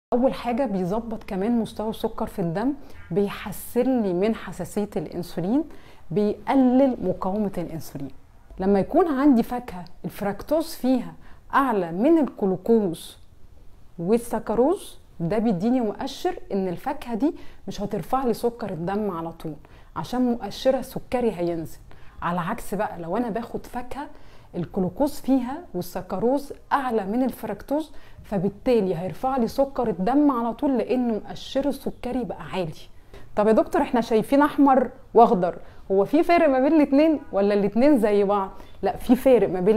اول حاجه بيظبط كمان مستوى السكر في الدم بيحسن لي من حساسيه الانسولين بيقلل مقاومه الانسولين لما يكون عندي فاكهه الفراكتوز فيها اعلى من الجلوكوز والسكروز ده بيديني مؤشر ان الفاكهه دي مش هترفع لي سكر الدم على طول عشان مؤشرها السكري هينزل على عكس بقى لو انا باخد فاكهه الجلوكوز فيها والسكروز اعلى من الفركتوز فبالتالي هيرفع لي سكر الدم على طول لان مؤشر السكري بقى عالي طب يا دكتور احنا شايفين احمر واخضر هو في فارق ما بين الاثنين ولا الاثنين زي بعض لا في فارق ما بين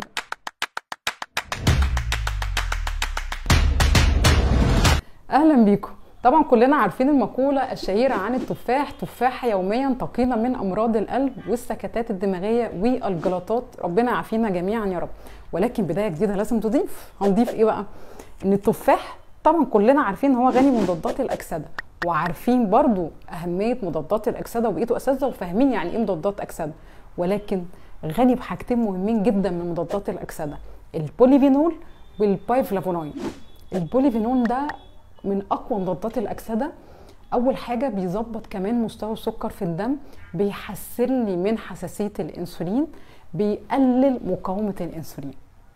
اهلا بيكم طبعا كلنا عارفين المقولة الشهيرة عن التفاح تفاحة يوميا تقينا من أمراض القلب والسكتات الدماغية والجلطات ربنا يعافينا جميعا يا رب ولكن بداية جديدة لازم تضيف هنضيف ايه بقى ان التفاح طبعا كلنا عارفين هو غني بمضادات الأكسدة وعارفين برضو أهمية مضادات الأكسدة وبقيتوا أساتذة وفاهمين يعني ايه مضادات أكسدة ولكن غني بحاجتين مهمين جدا من مضادات الأكسدة البوليفينول والبايفلافونويد البوليفينول ده من اقوى مضادات الاكسده اول حاجه بيظبط كمان مستوى السكر في الدم بيحسن لي من حساسيه الانسولين بيقلل مقاومه الانسولين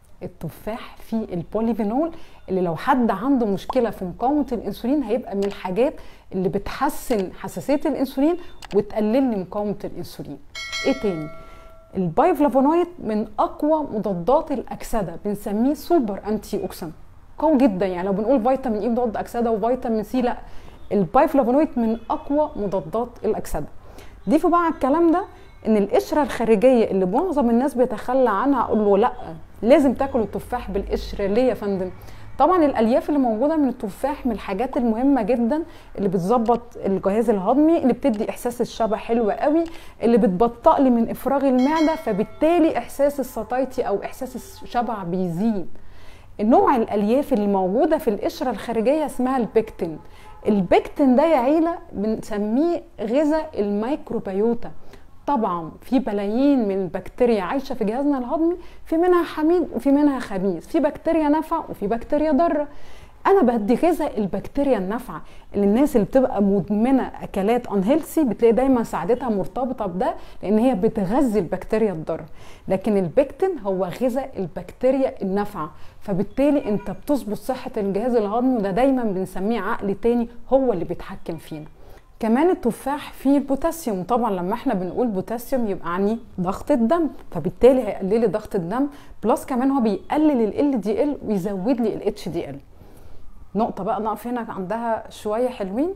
التفاح فيه البوليفينول اللي لو حد عنده مشكله في مقاومه الانسولين هيبقى من الحاجات اللي بتحسن حساسيه الانسولين وتقلل لي مقاومه الانسولين ايه تاني البايفلافونويد من اقوى مضادات الاكسده بنسميه سوبر انتي اوكسيدنت قوي جدا يعني لو بنقول فيتامين اي مضاد اكسده وفيتامين سي لا البايفلافونويد من اقوى مضادات الاكسده ضيفوا بقى على الكلام ده ان القشره الخارجيه اللي معظم الناس بيتخلى عنها اقول له لا لازم تاكل التفاح بالقشره ليه يا فندم طبعا الالياف اللي موجوده من التفاح من الحاجات المهمه جدا اللي بتظبط الجهاز الهضمي اللي بتدي احساس الشبع حلو قوي اللي بتبطئ لي من افراغ المعده فبالتالي احساس الساتايتي او احساس الشبع بيزيد النوع الالياف اللي موجوده في القشره الخارجيه اسمها البكتين البكتين ده يا عيله بنسميه غذاء الميكروبيوتا طبعا في بلايين من البكتيريا عايشه في جهازنا الهضمي في منها حميد وفي منها خبيث في بكتيريا نافعه وفي بكتيريا ضاره انا بدي غذاء البكتيريا النافعه اللي الناس اللي بتبقى مدمنه اكلات انهيلسي بتلاقي دايما سعادتها مرتبطه بده لان هي بتغذي البكتيريا الضاره لكن البكتين هو غذاء البكتيريا النافعه فبالتالي انت بتظبط صحه الجهاز الهضمي وده دايما بنسميه عقل تاني هو اللي بيتحكم فينا كمان التفاح فيه البوتاسيوم طبعا لما احنا بنقول بوتاسيوم يبقى عني ضغط الدم فبالتالي هيقلل لي ضغط الدم بلس كمان هو بيقلل ال دي ال ويزود لي الاتش دي ال نقطه بقى نقف هنا عندها شويه حلوين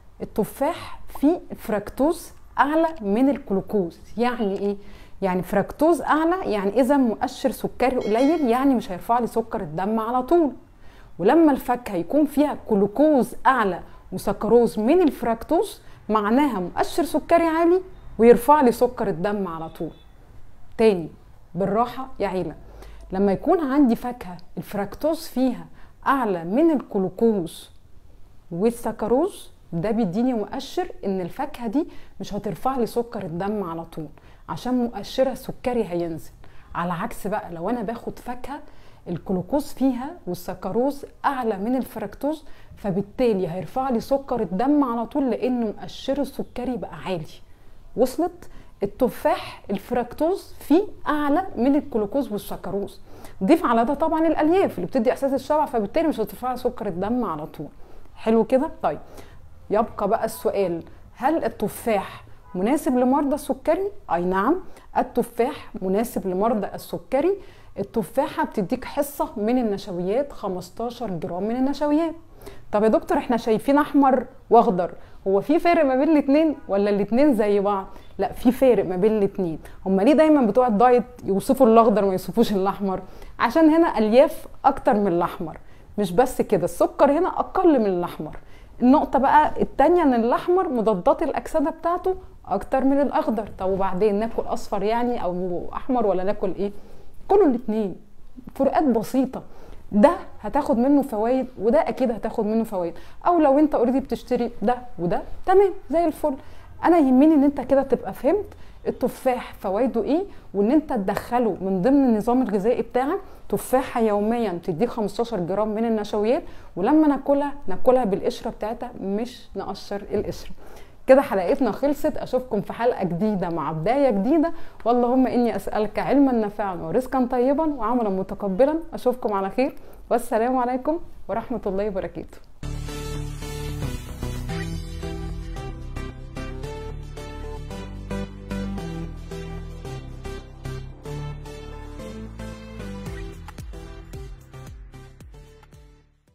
التفاح فيه فركتوز اعلى من الجلوكوز يعني ايه يعني فركتوز اعلى يعني اذا مؤشر سكري قليل يعني مش هيرفع لي سكر الدم على طول ولما الفاكهه يكون فيها جلوكوز اعلى وسكروز من الفركتوز معناها مؤشر سكري عالي ويرفع لي سكر الدم على طول تاني بالراحه يا عيله لما يكون عندي فاكهه الفركتوز فيها اعلى من الجلوكوز والسكروز ده بيديني مؤشر ان الفاكهه دي مش هترفع لي سكر الدم على طول عشان مؤشرها السكري هينزل على عكس بقى لو انا باخد فاكهه الجلوكوز فيها والسكروز اعلى من الفركتوز فبالتالي هيرفع لي سكر الدم على طول لان مؤشر السكري بقى عالي وصلت التفاح الفركتوز فيه اعلى من الجلوكوز والسكروز ضيف على ده طبعا الالياف اللي بتدي احساس الشبع فبالتالي مش هترفع سكر الدم على طول حلو كده طيب يبقى بقى السؤال هل التفاح مناسب لمرضى السكري اي نعم التفاح مناسب لمرضى السكري التفاحه بتديك حصه من النشويات 15 جرام من النشويات طب يا دكتور احنا شايفين احمر واخضر هو في فارق ما بين الاثنين ولا الاثنين زي بعض لا في فارق ما بين الاثنين هم ليه دايما بتوع الدايت يوصفوا الاخضر وما يوصفوش الاحمر عشان هنا الياف اكتر من الاحمر مش بس كده السكر هنا اقل من الاحمر النقطة بقى التانية ان الاحمر مضادات الاكسدة بتاعته اكتر من الاخضر طب وبعدين ناكل اصفر يعني او احمر ولا ناكل ايه كلوا الاتنين فروقات بسيطة ده هتاخد منه فوائد وده اكيد هتاخد منه فوائد او لو انت اوريدي بتشتري ده وده تمام زي الفل انا يهمني ان انت كده تبقى فهمت التفاح فوائده ايه وان انت تدخله من ضمن النظام الغذائي بتاعك تفاحه يوميا تديك 15 جرام من النشويات ولما ناكلها ناكلها بالقشره بتاعتها مش نقشر القشره كده حلقتنا خلصت اشوفكم في حلقه جديده مع بدايه جديده واللهم اني اسالك علما نافعا ورزقا طيبا وعملا متقبلا اشوفكم على خير والسلام عليكم ورحمه الله وبركاته